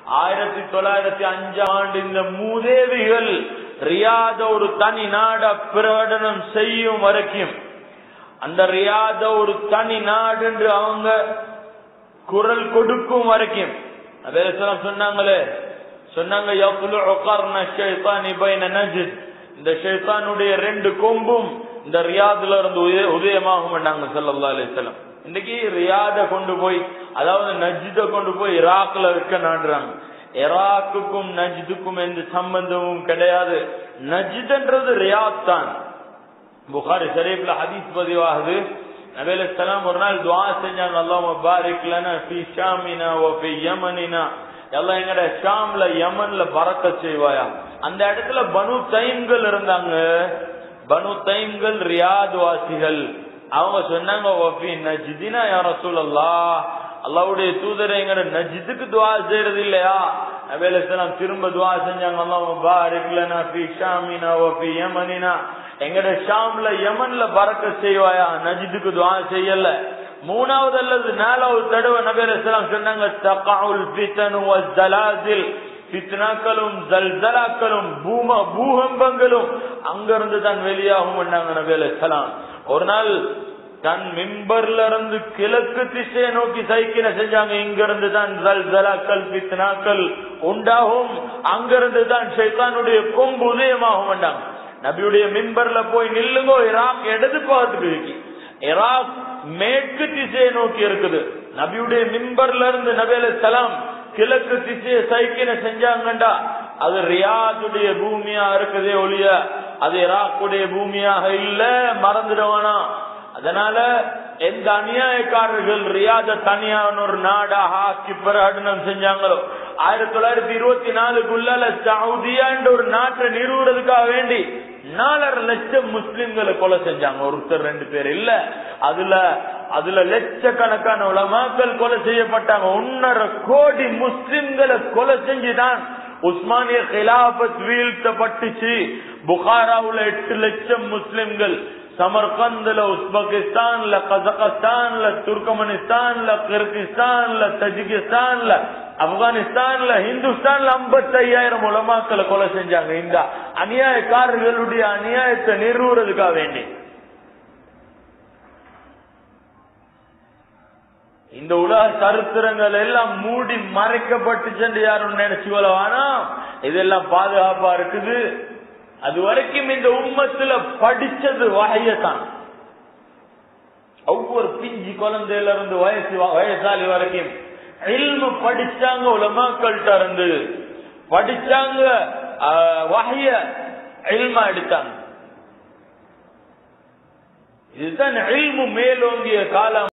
ஆயிரத்தி தொள்ளாயிரத்தி அஞ்சாம் ஆண்டு இந்த மூதேவிகள் ரியாத ஒரு தனி நாட பிரகடனம் செய்யும் வரைக்கும் அந்த ரியாத ஒரு தனி நாடு என்று அவங்க குரல் கொடுக்கும் வரைக்கும் அதையெல்லாம் சொன்னாங்களே சொன்னாங்க யக்லுஉ கர்ன ஷைத்தானி பைன நஜ்த் இந்த ஷைத்தானுடைய ரெண்டு கொம்பும் இந்த ரியாதுல இருந்து உதய- உதயமாகும் நாங்க ஸல்லல்லாஹு அலைஹி வஸல்லம் இன்னைக்கு ரியாத கொண்டு போய் அதாவது நஜ்த கொண்டு போய் ஈராக்ல இருக்க நாடுறாங்க ஈராக்குக்கும் நஜ்துக்கும் எந்த சம்பந்தமும் கிடையாது நஜ்துன்றது ரியாத் தான் புகாரி ஷரீஃப்ல ஹதீஸ் பதிவாகுது நபி அலைஹிஸ்ஸலாம் ஒரு நாள் துஆ செஞ்சாங்க அல்லாஹ் பாரிக் லனா ஃபீ ஷாமினா வ ஃபீ யமனினா எல்லாம் எங்கட ஷாம்ல யமன்ல பறக்கத் செய்வாயா அந்த இடத்துல பனு தைம்கள் இருந்தாங்க பனு தைம்கள் ரியாத் வாசிகள் அவங்க சொன்னாங்க வ ஃபீ நஜ்தினா யா ரசூலல்லாஹ் அல்லாஹ்வுடைய தூதரை எங்கட நஜ்துக்கு துஆ செய்யறது இல்லையா நபி அலைஹிஸ்ஸலாம் திரும்ப துஆ செஞ்சாங்க அல்லாஹ் பாரிக் லனா ஃபீ ஷாமினா வ ஃபீ யமனினா எங்கட ஷாம்ல யமன்ல பறக்க செய்வாயா நஜிதுக்கு துவா செய்யல மூணாவது அல்லது நாலாவது தடவை நபி அலைஹிஸ்ஸலாம் சொன்னாங்க தகவுல் ஃபித்னு வஸ்ஸலாசில் ஃபித்னாக்களும் ஜல்சலாக்களும் பூம பூகம்பங்களும் அங்கிருந்து தான் வெளியாகும் பண்ணாங்க நபி அலைஹிஸ்ஸலாம் ஒரு நாள் தன் மிம்பர்ல இருந்து கிழக்கு திசையை நோக்கி சைக்கின செஞ்சாங்க இங்க இருந்து தான் ஜல்சலாக்கள் ஃபித்னாக்கள் உண்டாகும் அங்கிருந்து தான் ஷைத்தானுடைய கொம்பு உதயமாகும் பண்ணாங்க நபியுடைய மிம்பர்ல போய் நில்லுங்கோ ஈராக் இடது பக்கத்துக்கு இருக்கு ஈராக் மேற்கு திசையை நோக்கி இருக்குது நபியுடைய மிம்பர்ல இருந்து நபி சலாம் கிழக்கு திசையை சைக்கின செஞ்சாங்கண்டா அது ரியாதுடைய பூமியா இருக்குதே ஒழிய அது ஈராக்குடைய பூமியாக இல்ல மறந்துடுவானா அதனால எந்த அநியாயக்காரர்கள் ரியாத தனியான ஒரு நாடாக ஆக்கி பிரகடனம் செஞ்சாங்களோ ஆயிரத்தி தொள்ளாயிரத்தி இருபத்தி நாலுக்குள்ள சவுதியான்ற ஒரு நாட்டை நிறுவுறதுக்காக வேண்டி நாலரை லட்சம் முஸ்லிம்களை கொலை செஞ்சாங்க ஒருத்தர் ரெண்டு பேர் இல்ல அதுல அதுல லட்சக்கணக்கான உலமாக்கள் கொலை செய்யப்பட்டாங்க ஒன்னரை கோடி முஸ்லிம்களை கொலை செஞ்சுதான் உஸ்மானிய கிலாபத் வீழ்த்தப்பட்டுச்சு புகாராவுல எட்டு லட்சம் முஸ்லிம்கள் சமர்கந்த்ல உஸ்பெகிஸ்தான்ல கசகஸ்தான்ல துர்கமனிஸ்தான்ல கிர்கிஸ்தான்ல தஜிகிஸ்தான்ல ஆப்கானிஸ்தான்ல ஹிந்துஸ்தான்ல ஐம்பத்தி ஐயாயிரம் உலமாக்களை கொலை செஞ்சாங்க இந்த அநியாயக்காரர்களுடைய அநியாயத்தை நிறுவுறதுக்காக வேண்டி இந்த உலக சரித்திரங்கள் எல்லாம் மூடி மறைக்கப்பட்டு சென்று யாரும் நினைச்சு கொள்ளவானா இதெல்லாம் பாதுகாப்பா இருக்குது அது வரைக்கும் இந்த உம்மத்துல படிச்சது வகையத்தான் ஒவ்வொரு பிஞ்சு குழந்தையில இருந்து வயசு வயசாலி வரைக்கும் இல்மு படிச்சாங்க உலமாக்கள்கிட்ட இருந்து படிச்சாங்க வகைய இல்மா எடுத்தாங்க இதுதான் இல்மு மேலோங்கிய காலம்